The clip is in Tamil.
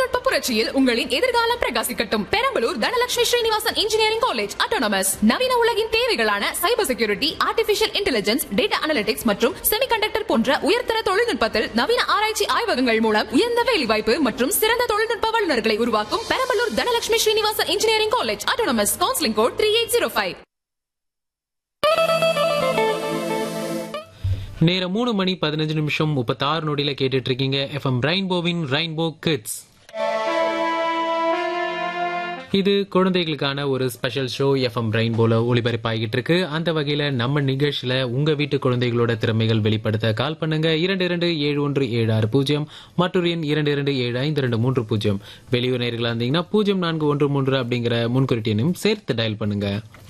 தொழில்நுட்ப புரட்சியில் உங்களின் எதிர்காலம் பிரகாசிக்கட்டும் Perambalur Dhanalakshmi Srinivasan engineering college autonomous நவீன உலகின் தேவைகளான cyber security artificial intelligence data analytics மற்றும் செமிகண்டக்டர் போன்ற உயர்தர தொழில்நுட்பத்தில் நவீன ஆராய்ச்சி ஆய்வகங்கள் மூலம் உயர்ந்த வேலைவாய்ப்பு மற்றும் சிறந்த தொழில்நுட்ப வல்லுநர்களை உருவாக்கும் Perambalur Dhanalakshmi Srinivasan engineering college autonomous counselling code three eight zero five நேரம் மூணு மணி பதினஞ்சு நிமிஷம் முப்பத்தாறு நொடியில கேட்டுட்டு இருக்கீங்க எஃப்எம் ரெயின்போவின் ரெயின்போ கிட்ஸ் இது குழந்தைகளுக்கான ஒரு ஸ்பெஷல் ஷோ எஃப்எம் ரெயின்போல ஒளிபரப்பாகிட்டு இருக்கு அந்த வகையில நம்ம நிகழ்ச்சியில உங்க வீட்டு குழந்தைகளோட திறமைகள் வெளிப்படுத்த கால் பண்ணுங்க இரண்டு இரண்டு ஏழு ஒன்று ஏழு ஆறு பூஜ்ஜியம் மற்றொரு எண் இரண்டு இரண்டு ஏழு ஐந்து ரெண்டு மூன்று பூஜ்ஜியம் வெளியூர் நேர்களா இருந்தீங்கன்னா பூஜ்ஜியம் நான்கு ஒன்று மூன்று அப்படிங்கிற முன்குறிட்டு எண்ணும் சேர்த்து டயல் பண்ணுங்க